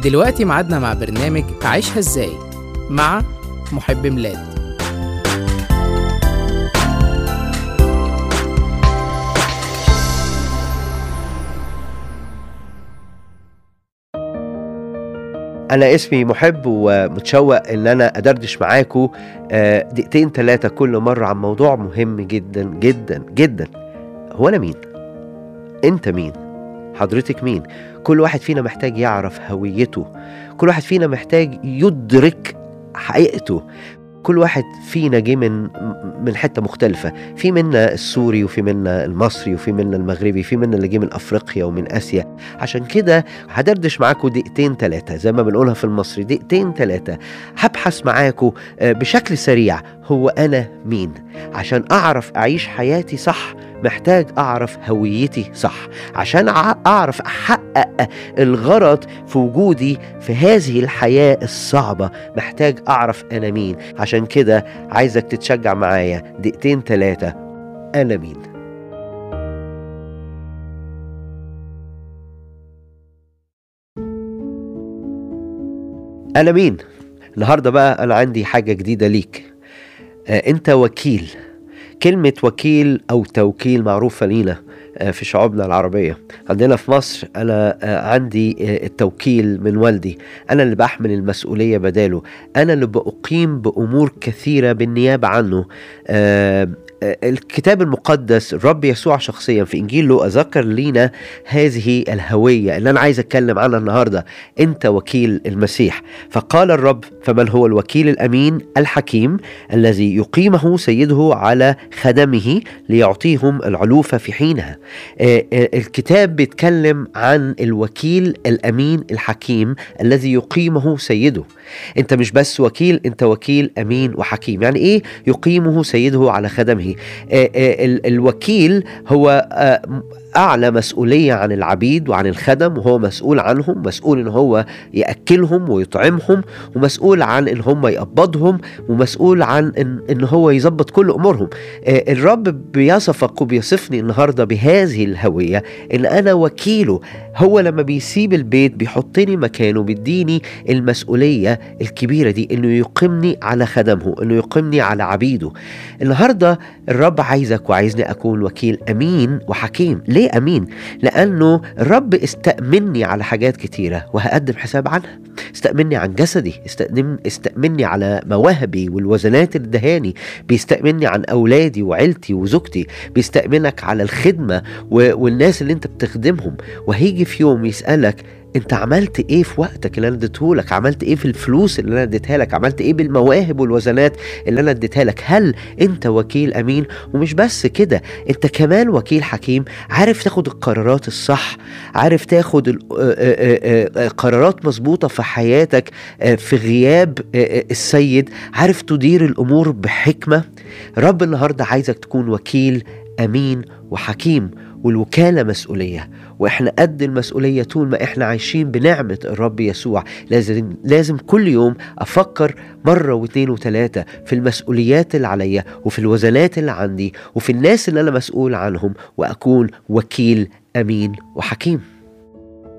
دلوقتي ميعادنا مع برنامج عيشها ازاي مع محب ميلاد أنا اسمي محب ومتشوق إن أنا أدردش معاكم آه، دقيقتين ثلاثة كل مرة عن موضوع مهم جدا جدا جدا هو أنا مين؟ أنت مين؟ حضرتك مين؟ كل واحد فينا محتاج يعرف هويته كل واحد فينا محتاج يدرك حقيقته كل واحد فينا جه من من حته مختلفه في منا السوري وفي منا المصري وفي منا المغربي في منا اللي جه من افريقيا ومن اسيا عشان كده هدردش معاكم دقيقتين ثلاثه زي ما بنقولها في المصري دقيقتين ثلاثه هبحث معاكم آه، بشكل سريع هو انا مين عشان اعرف اعيش حياتي صح محتاج اعرف هويتي صح عشان أع- اعرف احقق الغرض في وجودي في هذه الحياه الصعبه محتاج اعرف انا مين عشان كده عايزك تتشجع معايا دقيقتين ثلاثه انا مين انا مين النهارده بقى انا عندي حاجه جديده ليك آه، انت وكيل كلمة وكيل أو توكيل معروفة لينا آه، في شعوبنا العربية عندنا في مصر أنا آه، عندي آه، التوكيل من والدي أنا اللي بحمل المسؤولية بداله أنا اللي بأقيم بأمور كثيرة بالنيابة عنه آه، آه، الكتاب المقدس الرب يسوع شخصيا في إنجيل لوقا ذكر لينا هذه الهوية اللي أنا عايز أتكلم عنها النهاردة أنت وكيل المسيح فقال الرب فمن هو الوكيل الأمين الحكيم الذي يقيمه سيده على خدمه ليعطيهم العلوفة في حينها آه، آه، الكتاب بيتكلم عن الوكيل الأمين الحكيم الذي يقيمه سيده انت مش بس وكيل انت وكيل أمين وحكيم يعني ايه يقيمه سيده على خدمه آه، آه، ال- الوكيل هو آه، أعلى مسؤولية عن العبيد وعن الخدم وهو مسؤول عنهم مسؤول إن هو يأكلهم ويطعمهم ومسؤول عن إن هم يقبضهم ومسؤول عن إن, إن هو يظبط كل أمورهم آه، الرب بيصفك وبيصفني النهاردة بهذه الهوية إن أنا وكيله هو لما بيسيب البيت بيحطني مكانه بيديني المسؤولية الكبيرة دي إنه يقيمني على خدمه إنه يقيمني على عبيده النهاردة الرب عايزك وعايزني أكون وكيل أمين وحكيم ليه أمين؟ لأنه الرب استأمني على حاجات كتيرة وهقدم حساب عنها استأمني عن جسدي استأمن استأمني على مواهبي والوزنات اللي دهاني بيستأمني عن أولادي وعيلتي وزوجتي بيستأمنك على الخدمة و- والناس اللي انت بتخدمهم وهيجي في يوم يسألك انت عملت ايه في وقتك اللي انا اديتهولك عملت ايه في الفلوس اللي انا اديتها لك عملت ايه بالمواهب والوزنات اللي انا اديتها لك هل انت وكيل امين ومش بس كده انت كمان وكيل حكيم عارف تاخد القرارات الصح عارف تاخد ال- آه، آه، آه، آه، قرارات مظبوطة في حياتك آه، في غياب آه، آه، السيد عارف تدير الامور بحكمة رب النهاردة عايزك تكون وكيل امين وحكيم والوكالة مسؤولية واحنا قد المسؤولية طول ما احنا عايشين بنعمة الرب يسوع لازم لازم كل يوم افكر مرة واثنين وثلاثة في المسؤوليات اللي عليا وفي الوزنات اللي عندي وفي الناس اللي انا مسؤول عنهم واكون وكيل امين وحكيم